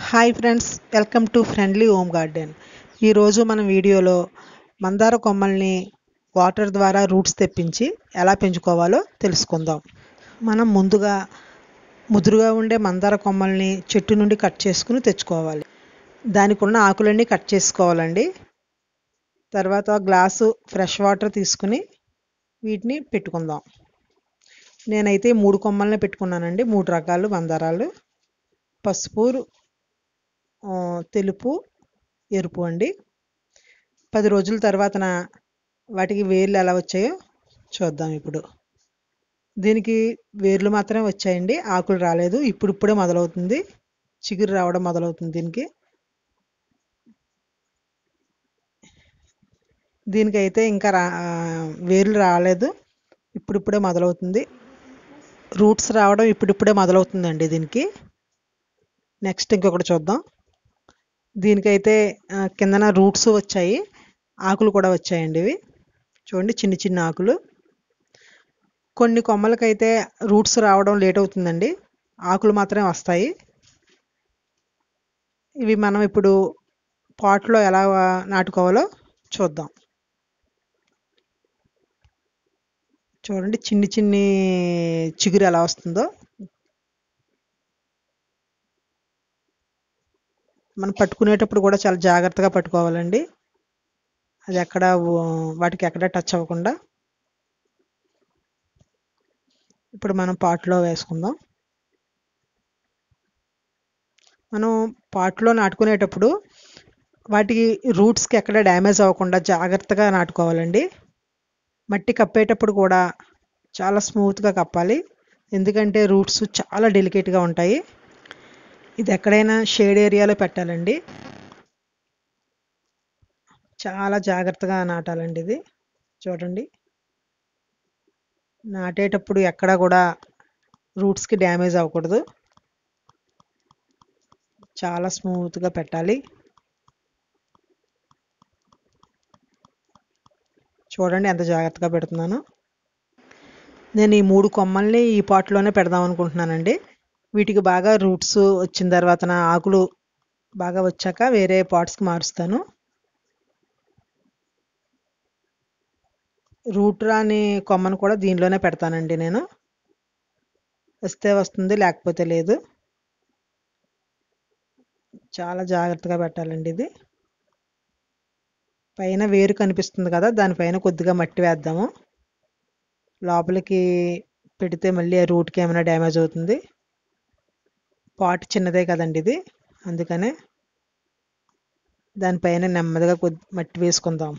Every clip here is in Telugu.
hi friends welcome to friendly home garden ఈరోజు మనం వీడియోలో మందార కొమ్మల్ని వాటర్ ద్వారా రూట్స్ తెప్పించి ఎలా పెంచుకోవాలో తెలుసుకుందాం మనం ముందుగా ముదురుగా ఉండే మందార కొమ్మల్ని చెట్టు నుండి కట్ చేసుకుని తెచ్చుకోవాలి దానికి ఉన్న ఆకులన్నీ కట్ చేసుకోవాలండి తర్వాత గ్లాసు ఫ్రెష్ వాటర్ తీసుకుని వీటిని పెట్టుకుందాం నేనైతే మూడు కొమ్మల్ని పెట్టుకున్నానండి మూడు రకాలు మందారాలు పసుపు ఆ, తెలుపు ఎరుపు అండి పది రోజుల తర్వాతన వాటికి వేర్లు ఎలా వచ్చాయో చూద్దాం ఇప్పుడు దీనికి వేర్లు మాత్రమే వచ్చాయండి ఆకులు రాలేదు ఇప్పుడిప్పుడే మొదలవుతుంది చిగురు రావడం మొదలవుతుంది దీనికి దీనికైతే ఇంకా రా ఆ, వేర్లు రాలేదు ఇప్పుడిప్పుడే మొదలవుతుంది రూట్స్ రావడం ఇప్పుడిప్పుడే మొదలవుతుందండి దీనికి నెక్స్ట్ ఇంకొకటి చూద్దాం దీనికైతే ఆ, కిందన రూట్స్ వచ్చాయి ఆకులు కూడా వచ్చాయండి ఇవి చూడండి చిన్న చిన్న ఆకులు కొన్ని కొమ్మలకైతే రూట్స్ రావడం లేట్ అవుతుందండి ఆకులు మాత్రమే వస్తాయి ఇవి మనం ఇప్పుడు పాట్లో ఎలా నాటుకోవాలో చూద్దాం చూడండి చిన్ని చిన్ని చిగురు ఎలా వస్తుందో మనం పట్టుకునేటప్పుడు కూడా చాలా జాగ్రత్తగా పట్టుకోవాలండి అది ఎక్కడ ఊ- వాటికి ఎక్కడ టచ్ అవ్వకుండా ఇప్పుడు మనం పాట్లో వేసుకుందాం మనం పాట్లో నాటుకునేటప్పుడు వాటికి రూట్స్కి ఎక్కడ డ్యామేజ్ అవ్వకుండా జాగ్రత్తగా నాటుకోవాలండి మట్టి కప్పేటప్పుడు కూడా చాలా స్మూత్గా కప్పాలి ఎందుకంటే రూట్స్ చాలా డెలికేట్గా ఉంటాయి ఇది ఎక్కడైనా షేడ్ ఏరియాలో పెట్టాలండి చాలా జాగ్రత్తగా నాటాలండి ఇది చూడండి నాటేటప్పుడు ఎక్కడ కూడా రూట్స్కి డ్యామేజ్ అవ్వకూడదు చాలా స్మూత్గా పెట్టాలి చూడండి ఎంత జాగ్రత్తగా పెడుతున్నాను నేను ఈ మూడు కొమ్మల్ని ఈ పాట్లోనే పెడదాం అనుకుంటున్నానండి వీటికి బాగా రూట్స్ వచ్చిన తర్వాత నా ఆకులు బాగా వచ్చాక వేరే పాట్స్కి మారుస్తాను రూట్ రాని కొమ్మను కూడా దీనిలోనే పెడతానండి నేను వస్తే వస్తుంది లేకపోతే లేదు చాలా జాగ్రత్తగా పెట్టాలండి ఇది పైన వేరు కనిపిస్తుంది కదా దానిపైన కొద్దిగా మట్టి వేద్దాము లోపలికి పెడితే మళ్ళీ ఆ రూట్కి ఏమైనా డ్యామేజ్ అవుతుంది పాట్ చిన్నదే కదండి ఇది అందుకనే దానిపైన నెమ్మదిగా కొద్ది మట్టి వేసుకుందాం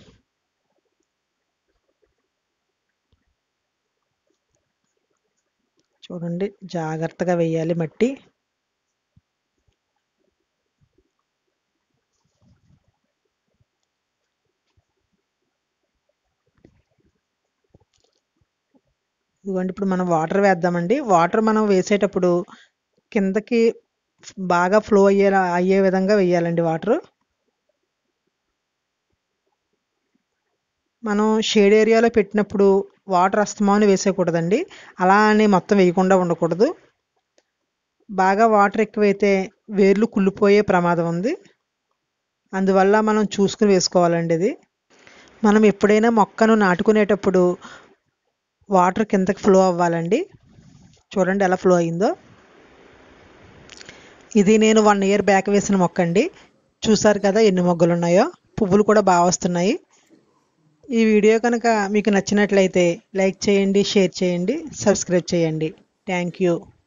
చూడండి జాగ్రత్తగా వేయాలి మట్టి ఇదిగోండి ఇప్పుడు మనం వాటర్ వేద్దామండి వాటర్ మనం వేసేటప్పుడు కిందకి బాగా ఫ్లో అయ్యేలా అయ్యే విధంగా వేయాలండి వాటర్ మనం షేడ్ ఏరియాలో పెట్టినప్పుడు వాటర్ అస్తమాను వేసేయకూడదండి అలా అని మొత్తం వేయకుండా ఉండకూడదు బాగా వాటర్ ఎక్కువైతే వేర్లు కుళ్ళిపోయే ప్రమాదం ఉంది అందువల్ల మనం చూసుకుని వేసుకోవాలండి ఇది మనం ఎప్పుడైనా మొక్కను నాటుకునేటప్పుడు వాటర్ కిందకి ఫ్లో అవ్వాలండి చూడండి ఎలా ఫ్లో అయిందో ఇది నేను వన్ ఇయర్ బ్యాక్ వేసిన మొక్క అండి చూసారు కదా ఎన్ని మొగ్గలు ఉన్నాయో పువ్వులు కూడా బాగా వస్తున్నాయి ఈ వీడియో కనుక మీకు నచ్చినట్లయితే లైక్ చేయండి షేర్ చేయండి సబ్స్క్రైబ్ చేయండి థ్యాంక్ యూ